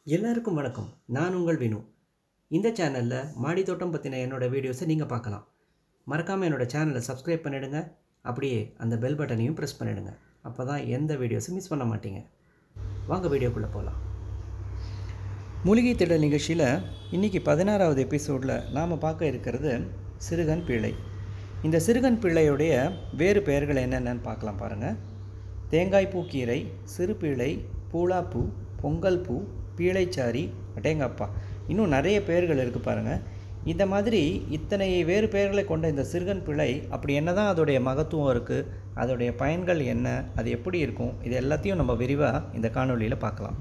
எல்லாருக்கும் வணக்கம் நான் உங்கள் வினு இந்த சேனலில் மாடி தோட்டம் பற்றின என்னோட வீடியோஸை நீங்கள் பார்க்கலாம் மறக்காமல் என்னோட சேனலை சப்ஸ்கிரைப் பண்ணிடுங்க அப்படியே அந்த பெல் பட்டனையும் ப்ரெஸ் பண்ணிடுங்க அப்போ தான் எந்த வீடியோஸும் மிஸ் பண்ண மாட்டீங்க வாங்க வீடியோக்குள்ளே போகலாம் மூலிகை திடல் நிகழ்ச்சியில் இன்றைக்கி பதினாறாவது எபிசோடில் நாம் பார்க்க இருக்கிறது சிறுகன் பிள்ளை இந்த சிறுகன் பிள்ளையுடைய வேறு பெயர்கள் என்னென்னு பார்க்கலாம் பாருங்கள் தேங்காய்ப்பூ கீரை சிறுபீளை பூளாப்பூ பொங்கல் பூ பீழைச்சாரி அடேங்கப்பா இன்னும் நிறைய பெயர்கள் இருக்குது பாருங்கள் இந்த மாதிரி இத்தனை வேறு பெயர்களை கொண்ட இந்த சிறுகன் பிள்ளை அப்படி என்ன தான் அதோடைய மகத்துவம் இருக்குது அதோடைய பயன்கள் என்ன அது எப்படி இருக்கும் இது எல்லாத்தையும் நம்ம விரிவாக இந்த காணொளியில் பார்க்கலாம்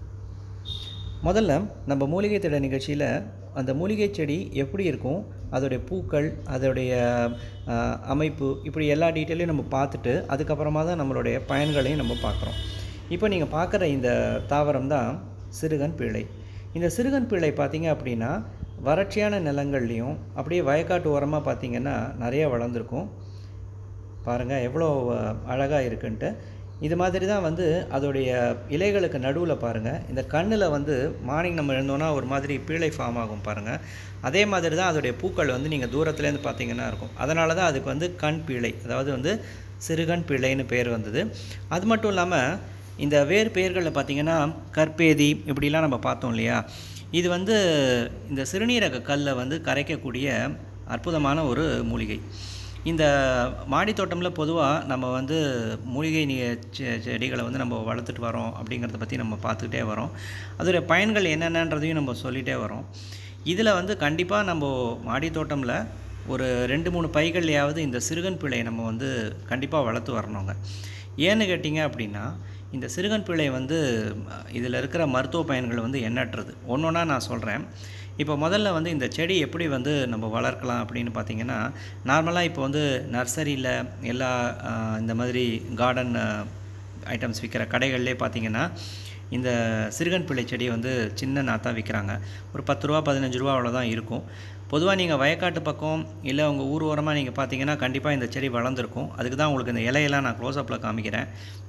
முதல்ல நம்ம மூலிகை திட நிகழ்ச்சியில் அந்த மூலிகை செடி எப்படி இருக்கும் அதோடைய பூக்கள் அதோடைய ஆஹ், அமைப்பு இப்படி எல்லா டீட்டெயிலையும் நம்ம பார்த்துட்டு அதுக்கப்புறமா தான் நம்மளுடைய பயன்களையும் நம்ம பார்க்குறோம் இப்போ நீங்கள் பார்க்குற இந்த தாவரம் தான் சிறுகன் பிள்ளை இந்த சிறுகன் பிள்ளை பார்த்தீங்க அப்படின்னா வறட்சியான நிலங்கள்லேயும் அப்படியே வயக்காட்டு ஓரமாக பார்த்தீங்கன்னா நிறைய வளர்ந்துருக்கும் பாருங்கள் எவ்வளோ அழகாக இருக்குன்ட்டு இது மாதிரி தான் வந்து அதோடைய இலைகளுக்கு நடுவில் பாருங்கள் இந்த கண்ணில் வந்து மார்னிங் நம்ம எழுந்தோன்னா ஒரு மாதிரி பீழை ஃபார்ம் ஆகும் பாருங்கள் அதே மாதிரி தான் அதோடைய பூக்கள் வந்து நீங்கள் தூரத்துலேருந்து பார்த்தீங்கன்னா இருக்கும் அதனால தான் அதுக்கு வந்து கண் பீழை அதாவது வந்து சிறுகண் பிள்ளைன்னு பேர் வந்தது அது மட்டும் இல்லாமல் இந்த வேறு பெயர்களில் பார்த்தீங்கன்னா கற்பேதி இப்படிலாம் நம்ம பார்த்தோம் இல்லையா இது வந்து இந்த சிறுநீரக கல்லை வந்து கரைக்கக்கூடிய அற்புதமான ஒரு மூலிகை இந்த மாடி தோட்டமில் பொதுவாக நம்ம வந்து மூலிகை நீ செ- செடிகளை வந்து நம்ம வளர்த்துட்டு வரோம் அப்படிங்கிறத பற்றி நம்ம பார்த்துக்கிட்டே வரோம் அதோடைய பயன்கள் என்னென்னன்றதையும் நம்ம சொல்லிகிட்டே வரோம் இதில் வந்து கண்டிப்பாக நம்ம மாடி தோட்டமில் ஒரு ரெண்டு மூணு பைகள்லையாவது இந்த சிறுகன் பிள்ளையை நம்ம வந்து கண்டிப்பாக வளர்த்து வரணுங்க ஏன்னு கேட்டிங்க அப்படின்னா இந்த சிறுகன் பிள்ளை வந்து இதில் இருக்கிற மருத்துவ பயன்கள் வந்து எண்ணற்றது ஒன்று ஒன்றா நான் சொல்கிறேன் இப்போ முதல்ல வந்து இந்த செடி எப்படி வந்து நம்ம வளர்க்கலாம் அப்படின்னு பார்த்தீங்கன்னா நார்மலாக இப்போ வந்து நர்சரியில் எல்லா ஆஹ், இந்த மாதிரி கார்டன் ஐட்டம்ஸ் விற்கிற கடைகள்லே பார்த்தீங்கன்னா இந்த சிறுகன் பிள்ளை செடி வந்து சின்ன நாத்தா விற்கிறாங்க ஒரு பத்து ரூபா பதினஞ்சு ரூபா அவ்வளோதான் இருக்கும் பொதுவாக நீங்கள் வயக்காட்டு பக்கம் இல்லை உங்கள் ஊர் ஓரமாக நீங்கள் பார்த்தீங்கன்னா கண்டிப்பாக இந்த செடி வளர்ந்துருக்கும் அதுக்கு தான் உங்களுக்கு இந்த இலையெல்லாம் நான் க்ளோஸ்அப்பில் காமிக்கிறேன்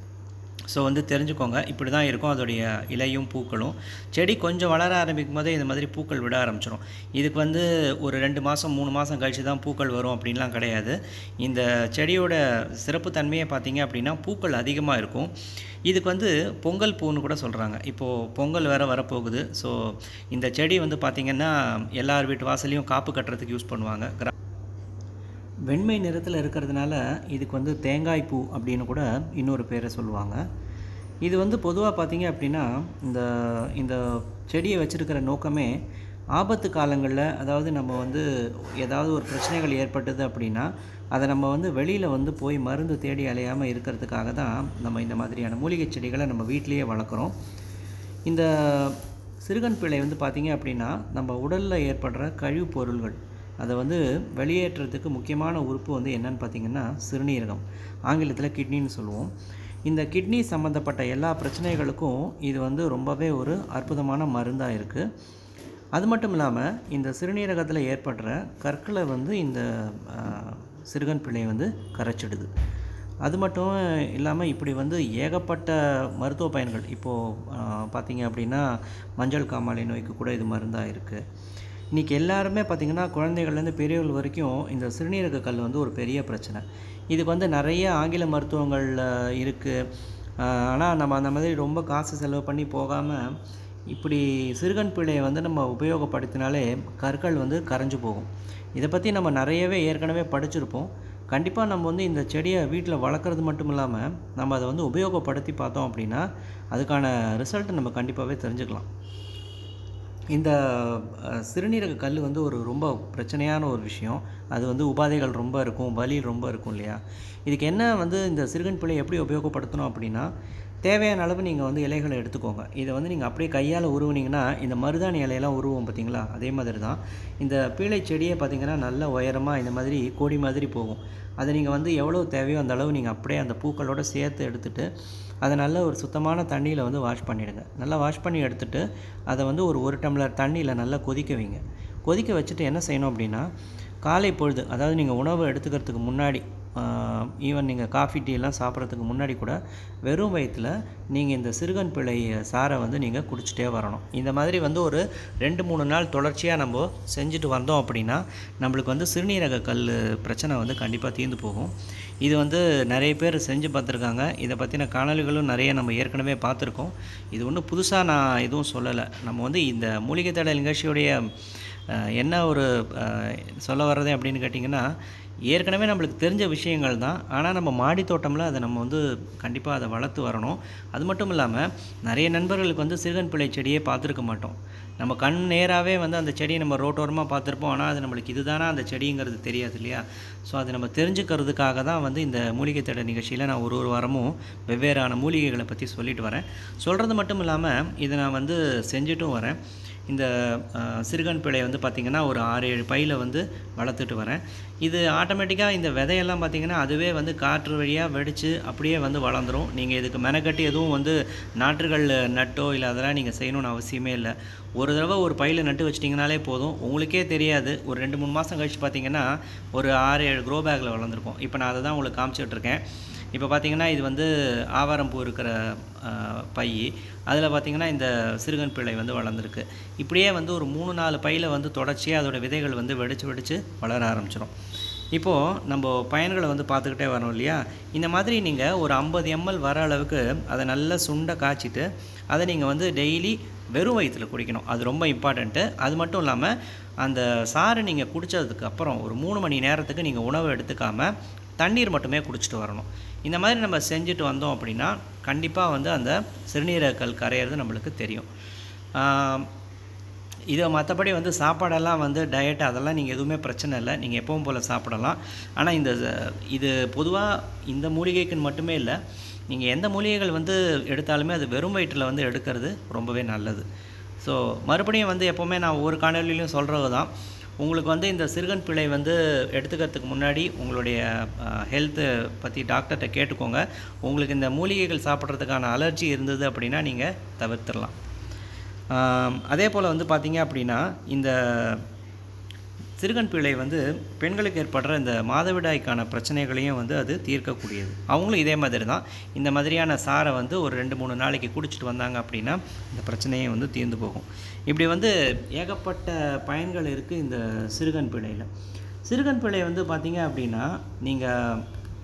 ஸோ வந்து தெரிஞ்சுக்கோங்க இப்படி தான் இருக்கும் அதோடைய இலையும் பூக்களும் செடி கொஞ்சம் வளர ஆரம்பிக்கும் போதே இந்த மாதிரி பூக்கள் விட ஆரம்பிச்சிடும் இதுக்கு வந்து ஒரு ரெண்டு மாதம் மூணு மாதம் கழித்து தான் பூக்கள் வரும் அப்படின்லாம் கிடையாது இந்த செடியோட சிறப்பு தன்மையை பார்த்தீங்க அப்படின்னா பூக்கள் அதிகமாக இருக்கும் இதுக்கு வந்து பொங்கல் பூன்னு கூட சொல்கிறாங்க இப்போது பொங்கல் வேறு வரப்போகுது ஸோ இந்த செடி வந்து பார்த்திங்கன்னா எல்லார் வீட்டு வாசலையும் காப்பு கட்டுறதுக்கு யூஸ் பண்ணுவாங்க கிரா வெண்மை நிறத்தில் இருக்கிறதுனால இதுக்கு வந்து தேங்காய் பூ அப்படின்னு கூட இன்னொரு பேரை சொல்லுவாங்க இது வந்து பொதுவாக பார்த்தீங்க அப்படின்னா இந்த இந்த செடியை வச்சுருக்கிற நோக்கமே ஆபத்து காலங்களில் அதாவது நம்ம வந்து ஏதாவது ஒரு பிரச்சனைகள் ஏற்பட்டது அப்படின்னா அதை நம்ம வந்து வெளியில் வந்து போய் மருந்து தேடி அலையாமல் இருக்கிறதுக்காக தான் நம்ம இந்த மாதிரியான மூலிகை செடிகளை நம்ம வீட்டிலேயே வளர்க்குறோம் இந்த சிறுகன் பிள்ளை வந்து பார்த்திங்க அப்படின்னா நம்ம உடலில் ஏற்படுற கழிவுப் பொருள்கள் அதை வந்து வெளியேற்றுறதுக்கு முக்கியமான உறுப்பு வந்து என்னன்னு பார்த்தீங்கன்னா சிறுநீரகம் ஆங்கிலத்தில் கிட்னின்னு சொல்லுவோம் இந்த கிட்னி சம்மந்தப்பட்ட எல்லா பிரச்சனைகளுக்கும் இது வந்து ரொம்பவே ஒரு அற்புதமான மருந்தாக இருக்குது அது மட்டும் இல்லாமல் இந்த சிறுநீரகத்தில் ஏற்படுற கற்களை வந்து இந்த ஆஹ், சிறுகன் பிள்ளை வந்து கரைச்சிடுது அது மட்டும் இல்லாமல் இப்படி வந்து ஏகப்பட்ட மருத்துவ பயன்கள் இப்போது பார்த்தீங்க அப்படின்னா மஞ்சள் காமாலை நோய்க்கு கூட இது மருந்தாக இருக்குது இன்றைக்கி எல்லாருமே பார்த்திங்கன்னா குழந்தைகள்லேருந்து பெரியவர்கள் வரைக்கும் இந்த சிறுநீரக கல் வந்து ஒரு பெரிய பிரச்சனை இதுக்கு வந்து நிறைய ஆங்கில மருத்துவங்கள் இருக்குது ஆனால் நம்ம அந்த மாதிரி ரொம்ப காசு செலவு பண்ணி போகாமல் இப்படி சிறுகன் பிள்ளையை வந்து நம்ம உபயோகப்படுத்தினாலே கற்கள் வந்து கரைஞ்சு போகும் இதை பற்றி நம்ம நிறையவே ஏற்கனவே படிச்சிருப்போம் கண்டிப்பாக நம்ம வந்து இந்த செடியை வீட்டில் வளர்க்குறது மட்டும் இல்லாமல் நம்ம அதை வந்து உபயோகப்படுத்தி பார்த்தோம் அப்படின்னா அதுக்கான ரிசல்ட் நம்ம கண்டிப்பாகவே தெரிஞ்சுக்கலாம் இந்த அஹ், சிறுநீரக கல் வந்து ஒரு ரொம்ப பிரச்சனையான ஒரு விஷயம் அது வந்து உபாதைகள் ரொம்ப இருக்கும் வலி ரொம்ப இருக்கும் இல்லையா இதுக்கு என்ன வந்து இந்த சிறுகன் பிள்ளை எப்படி உபயோகப்படுத்தணும் அப்படின்னா தேவையான அளவு நீங்கள் வந்து இலைகளை எடுத்துக்கோங்க இதை வந்து நீங்கள் அப்படியே கையால் உருவுனீங்கன்னா இந்த மருதாணி இலையெல்லாம் உருவோம் பார்த்தீங்களா அதே மாதிரி தான் இந்த பீளை செடியே பார்த்தீங்கன்னா நல்ல உயரமாக இந்த மாதிரி கொடி மாதிரி போகும் அதை நீங்கள் வந்து எவ்வளோ தேவையோ அந்த அளவு நீங்கள் அப்படியே அந்த பூக்களோட சேர்த்து எடுத்துட்டு அதை நல்ல ஒரு சுத்தமான தண்ணியில் வந்து வாஷ் பண்ணிவிடுங்க நல்லா வாஷ் பண்ணி எடுத்துட்டு அதை வந்து ஒரு ஒரு டம்ளர் தண்ணியில் நல்லா கொதிக்க வைங்க கொதிக்க வச்சுட்டு என்ன செய்யணும் அப்படின்னா காலை பொழுது அதாவது நீங்கள் உணவு எடுத்துக்கிறதுக்கு முன்னாடி ஈவன் நீங்கள் காஃபி டீ எல்லாம் சாப்பிட்றதுக்கு முன்னாடி கூட வெறும் வயிற்றில் நீங்கள் இந்த சிறுகன் பிள்ளை சாரை வந்து நீங்கள் குடிச்சிட்டே வரணும் இந்த மாதிரி வந்து ஒரு ரெண்டு மூணு நாள் தொடர்ச்சியாக நம்ம செஞ்சுட்டு வந்தோம் அப்படின்னா நம்மளுக்கு வந்து சிறுநீரக கல் பிரச்சனை வந்து கண்டிப்பாக தீர்ந்து போகும் இது வந்து நிறைய பேர் செஞ்சு பார்த்துருக்காங்க இதை பற்றின காணொலிகளும் நிறைய நம்ம ஏற்கனவே பார்த்துருக்கோம் இது ஒன்றும் புதுசாக நான் எதுவும் சொல்லலை நம்ம வந்து இந்த மூலிகை தடை நிகழ்ச்சியுடைய அஹ், என்ன ஒரு அஹ், சொல்ல வர்றது அப்படின்னு கேட்டிங்கன்னா ஏற்கனவே நம்மளுக்கு தெரிஞ்ச விஷயங்கள் தான் ஆனால் நம்ம மாடி தோட்டமில் அதை நம்ம வந்து கண்டிப்பாக அதை வளர்த்து வரணும் அது மட்டும் இல்லாமல் நிறைய நண்பர்களுக்கு வந்து சிறுகன் பிள்ளை செடியே பார்த்துருக்க மாட்டோம் நம்ம கண் நேராகவே வந்து அந்த செடியை நம்ம ரோட்டோரமாக பார்த்துருப்போம் ஆனால் அது நம்மளுக்கு இதுதானா அந்த செடிங்கிறது தெரியாது இல்லையா ஸோ அதை நம்ம தெரிஞ்சுக்கிறதுக்காக தான் வந்து இந்த மூலிகை தடை நிகழ்ச்சியில் நான் ஒரு ஒரு வாரமும் வெவ்வேறான மூலிகைகளை பற்றி சொல்லிட்டு வரேன் சொல்கிறது மட்டும் இல்லாமல் இதை நான் வந்து செஞ்சுட்டும் வரேன் இந்த அஹ், சிறுகன் பிழை வந்து பார்த்திங்கன்னா ஒரு ஆறு ஏழு பையில் வந்து வளர்த்துட்டு வரேன் இது ஆட்டோமேட்டிக்காக இந்த விதையெல்லாம் பார்த்திங்கன்னா அதுவே வந்து காற்று வழியாக வெடித்து அப்படியே வந்து வளர்ந்துரும் நீங்கள் இதுக்கு மெனக்கட்டி எதுவும் வந்து நாற்றுகள் நட்டோ இல்லை அதெல்லாம் நீங்கள் செய்யணும்னு அவசியமே இல்லை ஒரு தடவை ஒரு பையில் நட்டு வச்சிட்டிங்கனாலே போதும் உங்களுக்கே தெரியாது ஒரு ரெண்டு மூணு மாதம் கழிச்சு பார்த்தீங்கன்னா ஒரு ஆறு ஏழு க்ரோ பேக்கில் வளர்ந்துருக்கும் இப்போ நான் அதை தான் உங்களுக்கு காமிச்சிட்டு இருக்கேன் இப்போ பார்த்தீங்கன்னா இது வந்து ஆவாரம் பூ இருக்கிற அஹ், பை அதில் பார்த்தீங்கன்னா இந்த சிறுகன் பிள்ளை வந்து வளர்ந்துருக்கு இப்படியே வந்து ஒரு மூணு நாலு பையில் வந்து தொடர்ச்சியாக அதோட விதைகள் வந்து வெடிச்சு வெடிச்சு வளர ஆரம்பிச்சிடும் இப்போது நம்ம பயன்களை வந்து பார்த்துக்கிட்டே வரோம் இல்லையா இந்த மாதிரி நீங்கள் ஒரு ஐம்பது எம்எல் வர அளவுக்கு அதை நல்லா சுண்ட காய்ச்சிட்டு அதை நீங்கள் வந்து டெய்லி வெறும் வயிற்றில் குடிக்கணும் அது ரொம்ப இம்பார்ட்டண்ட்டு அது மட்டும் இல்லாமல் அந்த சாறு நீங்கள் குடித்ததுக்கு அப்புறம் ஒரு மூணு மணி நேரத்துக்கு நீங்கள் உணவு எடுத்துக்காமல் தண்ணீர் மட்டுமே குடிச்சிட்டு வரணும் இந்த மாதிரி நம்ம செஞ்சுட்டு வந்தோம் அப்படின்னா கண்டிப்பாக வந்து அந்த சிறுநீரகக்கல் கரையிறது நம்மளுக்கு தெரியும் ஆம், இதை மற்றபடி வந்து சாப்பாடெல்லாம் வந்து டயட் அதெல்லாம் நீங்கள் எதுவுமே பிரச்சனை இல்லை நீங்கள் எப்பவும் போல் சாப்பிடலாம் ஆனால் இந்த இது பொதுவாக இந்த மூலிகைக்குன்னு மட்டுமே இல்லை நீங்கள் எந்த மூலிகைகள் வந்து எடுத்தாலுமே அது வெறும் வயிற்றில் வந்து எடுக்கிறது ரொம்பவே நல்லது ஸோ மறுபடியும் வந்து எப்போவுமே நான் ஒவ்வொரு காணொலியிலையும் சொல்கிறது தான் உங்களுக்கு வந்து இந்த சிறுகன் பிழை வந்து எடுத்துக்கிறதுக்கு முன்னாடி உங்களுடைய ஹெல்த்தை பற்றி டாக்டர்கிட்ட கேட்டுக்கோங்க உங்களுக்கு இந்த மூலிகைகள் சாப்பிட்றதுக்கான அலர்ஜி இருந்தது அப்படின்னா நீங்கள் தவிர்த்திடலாம் ஆம், அதே போல் வந்து பார்த்தீங்க அப்படின்னா இந்த சிறுகன் பிள்ளை வந்து பெண்களுக்கு ஏற்படுற இந்த மாதவிடாய்க்கான பிரச்சனைகளையும் வந்து அது தீர்க்கக்கூடியது அவங்களும் இதே மாதிரி தான் இந்த மாதிரியான சாரை வந்து ஒரு ரெண்டு மூணு நாளைக்கு குடிச்சிட்டு வந்தாங்க அப்படின்னா இந்த பிரச்சனையும் வந்து தீர்ந்து போகும் இப்படி வந்து ஏகப்பட்ட பயன்கள் இருக்குது இந்த சிறுகன் பிழையில் சிறுகன் பிழை வந்து பார்த்தீங்க அப்படின்னா நீங்கள்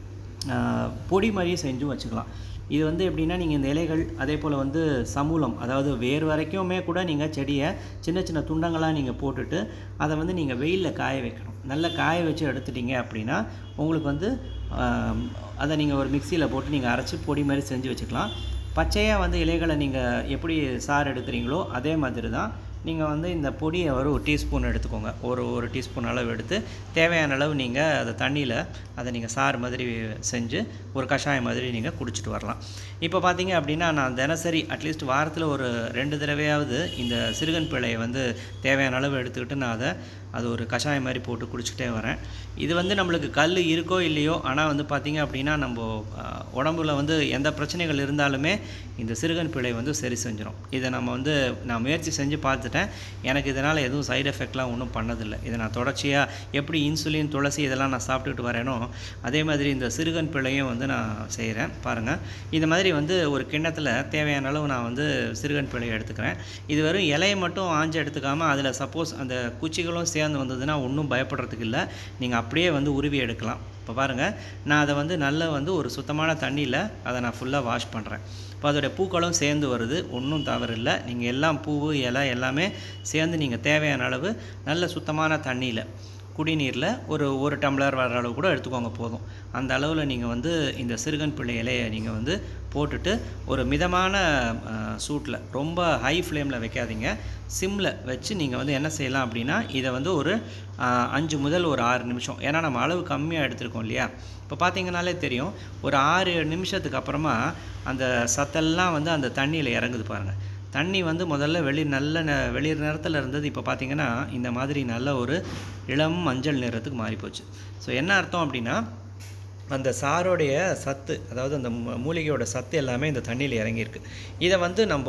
ஆஹ் பொடி மாதிரியே செஞ்சும் வச்சுக்கலாம் இது வந்து எப்படின்னா நீங்கள் இந்த இலைகள் அதே போல் வந்து சமூலம் அதாவது வேர் வரைக்குமே கூட நீங்கள் செடியை சின்ன சின்ன துண்டங்களாக நீங்கள் போட்டுட்டு அதை வந்து நீங்கள் வெயிலில் காய வைக்கணும் நல்லா காய வச்சு எடுத்துட்டீங்க அப்படின்னா உங்களுக்கு வந்து ஆம், அதை நீங்கள் ஒரு மிக்சியில் போட்டு நீங்கள் அரைச்சி பொடி மாதிரி செஞ்சு வச்சுக்கலாம் பச்சையாக வந்து இலைகளை நீங்கள் எப்படி சாறு எடுக்கிறீங்களோ அதே மாதிரி தான் நீங்கள் வந்து இந்த பொடியை ஒரு டீஸ்பூன் எடுத்துக்கோங்க ஒரு ஒரு டீஸ்பூன் அளவு எடுத்து தேவையான அளவு நீங்கள் அதை தண்ணியில் அதை நீங்கள் சாறு மாதிரி செஞ்சு ஒரு கஷாயம் மாதிரி நீங்கள் குடிச்சிட்டு வரலாம் இப்போ பார்த்தீங்க அப்படின்னா நான் தினசரி அட்லீஸ்ட் வாரத்தில் ஒரு ரெண்டு தடவையாவது இந்த சிறுகன் பிழையை வந்து தேவையான அளவு எடுத்துக்கிட்டு நான் அதை அது ஒரு கஷாயம் மாதிரி போட்டு குடிச்சிக்கிட்டே வரேன் இது வந்து நம்மளுக்கு கல் இருக்கோ இல்லையோ ஆனால் வந்து பார்த்திங்க அப்படின்னா நம்ம அஹ், உடம்புல வந்து எந்த பிரச்சனைகள் இருந்தாலுமே இந்த சிறுகன் பிழை வந்து சரி செஞ்சிடும் இதை நம்ம வந்து நான் முயற்சி செஞ்சு பார்த்துட்டேன் எனக்கு இதனால் எதுவும் சைடு எஃபெக்ட்லாம் ஒன்றும் பண்ணதில்லை இதை நான் தொடர்ச்சியாக எப்படி இன்சுலின் துளசி இதெல்லாம் நான் சாப்பிட்டுட்டு வரேனோ அதே மாதிரி இந்த சிறுகன் பிழையும் வந்து நான் செய்கிறேன் பாருங்கள் இந்த மாதிரி வந்து ஒரு கிண்ணத்தில் தேவையான அளவு நான் வந்து சிறுகன் பிழையை எடுத்துக்கிறேன் இது வெறும் இலையை மட்டும் ஆஞ்சு எடுத்துக்காமல் அதில் சப்போஸ் அந்த குச்சிகளும் சேர்ந்து வந்ததுன்னா ஒன்றும் பயப்படுறதுக்கு இல்லை நீங்கள் அப்படியே வந்து உருவி எடுக்கலாம் இப்போ பாருங்கள் நான் அதை வந்து நல்ல வந்து ஒரு சுத்தமான தண்ணியில் அதை நான் ஃபுல்லாக வாஷ் பண்ணுறேன் இப்போ அதோடைய பூக்களும் சேர்ந்து வருது ஒன்றும் தவறு இல்லை நீங்கள் எல்லாம் பூவு இலை எல்லாமே சேர்ந்து நீங்கள் தேவையான அளவு நல்ல சுத்தமான தண்ணியில் குடிநீரில் ஒரு ஒரு டம்ளர் வர அளவு கூட எடுத்துக்கோங்க போதும் அந்த அளவில் நீங்கள் வந்து இந்த சிறுகன் பிள்ளை இலையை நீங்கள் வந்து போட்டுட்டு ஒரு மிதமான சூட்டில் ரொம்ப ஹை ஃப்ளேமில் வைக்காதீங்க சிம்மில் வச்சு நீங்கள் வந்து என்ன செய்யலாம் அப்படின்னா இதை வந்து ஒரு அஹ், அஞ்சு முதல் ஒரு ஆறு நிமிஷம் ஏன்னா நம்ம அளவு கம்மியாக எடுத்திருக்கோம் இல்லையா இப்போ பார்த்தீங்கனாலே தெரியும் ஒரு ஆறு ஏழு நிமிஷத்துக்கு அப்புறமா அந்த சத்தெல்லாம் வந்து அந்த தண்ணியில் இறங்குது பாருங்கள் தண்ணி வந்து முதல்ல வெளி நல்ல ந- வெளிர் நிறத்தில் இருந்தது இப்போ பார்த்தீங்கன்னா இந்த மாதிரி நல்ல ஒரு இளம் மஞ்சள் நிறத்துக்கு மாறி போச்சு ஸோ என்ன அர்த்தம் அப்படின்னா அந்த சாரோடைய சத்து அதாவது அந்த மூ- மூலிகையோட சத்து எல்லாமே இந்த தண்ணியில் இறங்கியிருக்கு இதை வந்து நம்ம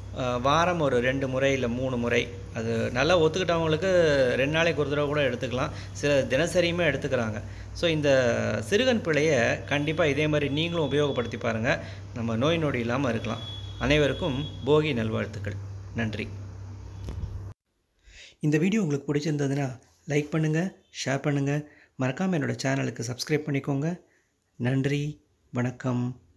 அஹ், வாரம் ஒரு ரெண்டு முறை இல்லை மூணு முறை அது நல்லா ஒத்துக்கிட்டவங்களுக்கு ரெண்டு நாளைக்கு ஒரு தடவை கூட எடுத்துக்கலாம் சில தினசரியுமே எடுத்துக்கிறாங்க ஸோ இந்த சிறுகன் பிழையை கண்டிப்பாக இதே மாதிரி நீங்களும் உபயோகப்படுத்தி பாருங்கள் நம்ம நோய் நொடி இல்லாமல் இருக்கலாம் அனைவருக்கும் போகி நல்வாழ்த்துக்கள் நன்றி இந்த வீடியோ உங்களுக்கு பிடிச்சிருந்ததுன்னா லைக் பண்ணுங்கள் ஷேர் பண்ணுங்கள் மறக்காமல் என்னோடய சேனலுக்கு சப்ஸ்கிரைப் பண்ணிக்கோங்க நன்றி வணக்கம்